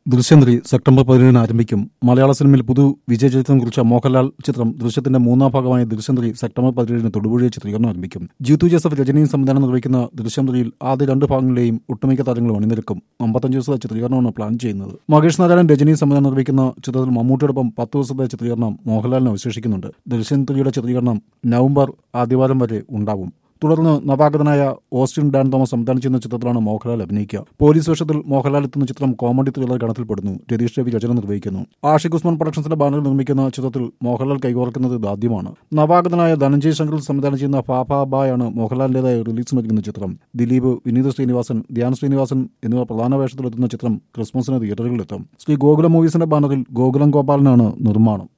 ദൃശ്യം three September പതിനേഴിന് ആരംഭിക്കും മലയാള സിനിമയിൽ പുതു വിജയചരിത്രം കുറിച്ച മോഹൻലാൽ ചിത്രം ദൃശ്യത്തിന്റെ മൂന്നാം ഭാഗമായ ദൃശ്യം ത്രീ സെപ്റ്റംബർ പതിനേഴിന് തൊടുപുഴയിൽ ചിത്രീകരണം ആരംഭിക്കും ജിത്തു ജോസഫ് രജനിയും സംവിധാനം നിർവഹിക്കുന്ന ദൃശ്യം ത്രീയിൽ ആദ്യ രണ്ട് ഭാഗങ്ങളിലെയും ഒട്ടുമിക്ക താരങ്ങളും അണിനിരക്കും അമ്പത്തഞ്ച് ദിവസത്തെ ചിത്രീകരണമാണ് പ്ലാൻ ചെയ്യുന്നത് മഹേഷ് നാരായണൻ രജനിയും സംവിധാനം നിർവഹിക്കുന്ന ചിത്രത്തിൽ മമ്മൂട്ടിയോടൊപ്പം പത്ത് ദിവസത്തെ ചിത്രീകരണം മോഹൻലാലിനെ അവശേഷിക്കുന്നുണ്ട് ദൃശ്യം ത്രീയുടെ ചിത്രീകരണം നവംബർ ആദ്യവാരം വരെ ഉണ്ടാവും തുടർന്ന് നവാഗതനായ ഓസ്റ്റിൻ ഡാൻ തോമസ് സംവിധാനം ചെയ്യുന്ന ചിത്രത്തിലാണ് മോഹൻലാൽ അഭിനയിക്കുക പോലീസ് വേഷത്തിൽ മോഹൻലാൽ എത്തുന്ന ചിത്രം കോമഡി ത്രില്ലർ ഗണത്തിൽപ്പെടുന്നു രതീഷ് രവി രചന നിർവഹിക്കുന്നു ആഷിഖ് ഉസ്മാൻ പ്രൊഡക്ഷൻസിന്റെ ബാനറിൽ നിർമ്മിക്കുന്ന ചിത്രത്തിൽ മോഹൻലാൽ കൈകോർക്കുന്നത് ഇതാദ്യമാണ് നവാഗതനായ ധനഞ്ജയ് ശങ്കർ സംവിധാനം ചെയ്യുന്ന ഫാഫ ബായാണ് മോഹൻലാലിന്റേതായ റിലീസ് നൽകുന്ന ചിത്രം ദിലീപ് വിനീത് ശ്രീനിവാസൻ ധ്യാൻ ശ്രീനിവാസൻ എന്നിവർ പ്രധാന വേഷത്തിലെത്തുന്ന ചിത്രം ക്രിസ്മസിന് തിയേറ്ററുകളിലെത്തും ശ്രീ ഗോകുലം മൂവീസിന്റെ ബാനറിൽ ഗോകുലം ഗോപാലനാണ് നിർമ്മാണം